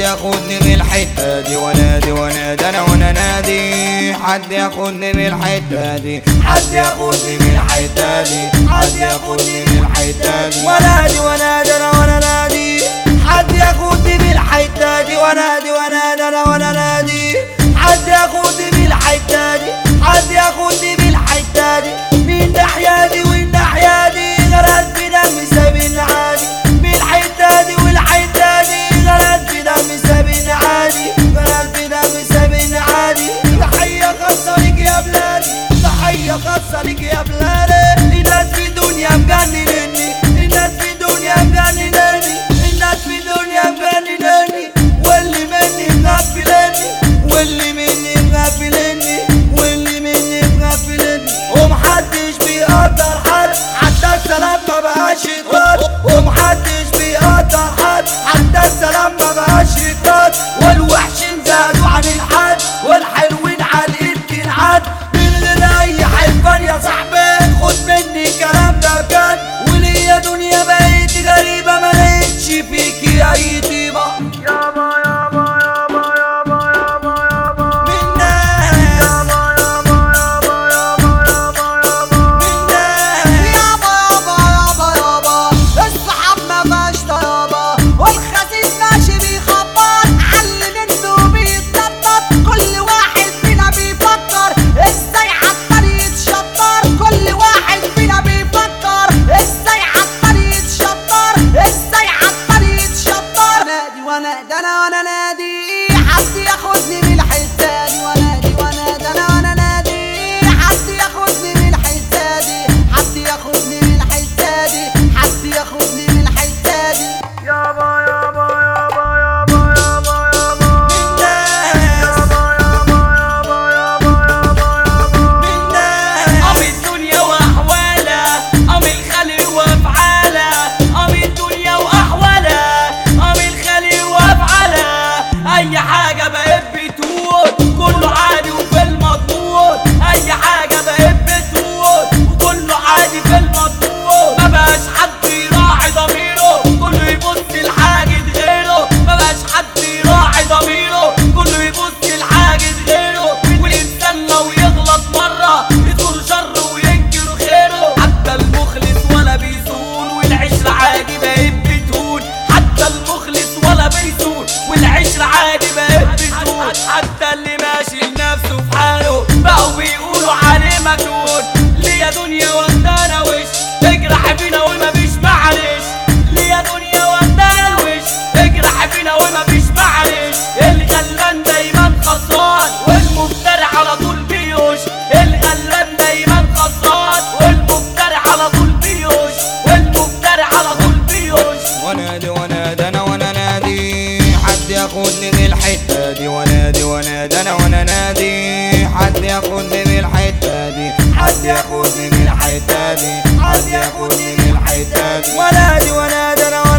ياخدني من الحتة دي ونادي ونادي انا وانا نادي حد ياخدني من الحتة دي حد ياخدني من الحتة دي حد ياخدني من الحتة دي ونادي ونادي انا وانا نادي حد ياخدني من الحتة دي ونادي ونادي انا وانا نادي حد ياخدني من الحتة دي حد ياخدني من الحتة دي من ناحية دي والناحية دي غرقت في دم سابين عادي من الحتة دي والحتة دي غرقت في دم سابين عادي غرقت في دم سابين عادي تحية خاصة ليك يا بلادي تحية خاصة ليك يا بلادي الناس في الدنيا مجننني الناس في الدنيا مجننني الناس في الدنيا مجننني واللي مني مغفلني واللي مني مغفلني واللي مني مغفلني ومحدش بيقدر حد حتى السلام ما بقاش يتقد ومحدش بيقدر حد حتى السلام ما بقاش يتقد والوحشين زادوا عن الحد والحلوين على الايد عد من غير اي حلفان يا صاحبي خد مني كلام ده بجد وليا دنيا بقيت غريبة ما لقيتش فيكي اي طيبة يابا يابا يابا يابا يابا يابا من ناس يابا يابا يابا يابا يابا يابا من ناس يابا يابا يابا يابا الصحاب ما فيهاش طيابة والخسيس ماشي بيخبط علي منه بيتنطط كل واحد فينا بيفكر ازاي عالطريق يتشطر كل واحد فينا بيفكر ازاي عالطريق يتشطر ازاي عالطريق يتشطر نادي وانا ده انا وانا نادي حد ياخدني من الحته دي ونادي وانا ده انا وانا نادي حد ياخدني من الحته دي حد ياخدني من الحته دي حد ياخدني من الحته دي يابا يابا يابا يابا يابا يابا من ناس يابا يابا يابا يابا يابا يابا من ناس قام الدنيا واحوالها قام الخلق وافعالها قام الدنيا واحوالها قام الخلق وافعالها اي حاجه بقت بتقول كله عادي وفي المضمون اي حاجه بقت بتقول وكله عادي في المضمون ما بقاش حد يراعي ضميره كله يبص لحاجه غيره ما بقاش حد يراعي ضميره كله يبص لحاجه غيره والانسان لو يغلط مره يدخل شر وينكر خيره حتى المخلص ولا بيزول والعشرة عادي بقت بتهون حتى المخلص ولا بيزول والعشرة عادي بقت بتهون حتى اللي ماشي لنفسه في حاله بقوا بيقولوا عليه مجنون ليا دنيا ودانا وش اجرح فينا وما فيش معلش ليا دنيا ودانا وش اجرح فينا وما فيش معلش الغلبان دايما خسران والمفتري على طول بيوش الغلبان دايما خسران والمفتري على طول بيوش والمفتري على طول بيوش ونادي ونادي انا وانا نادي حد ياخدني من الحتة دي ونادي ونادي انا وانا نادي حد ياخدني من الحتة دي حد ياخدني من الحتة دي حد ياخدني من الحتة دي ونادي ونادي انا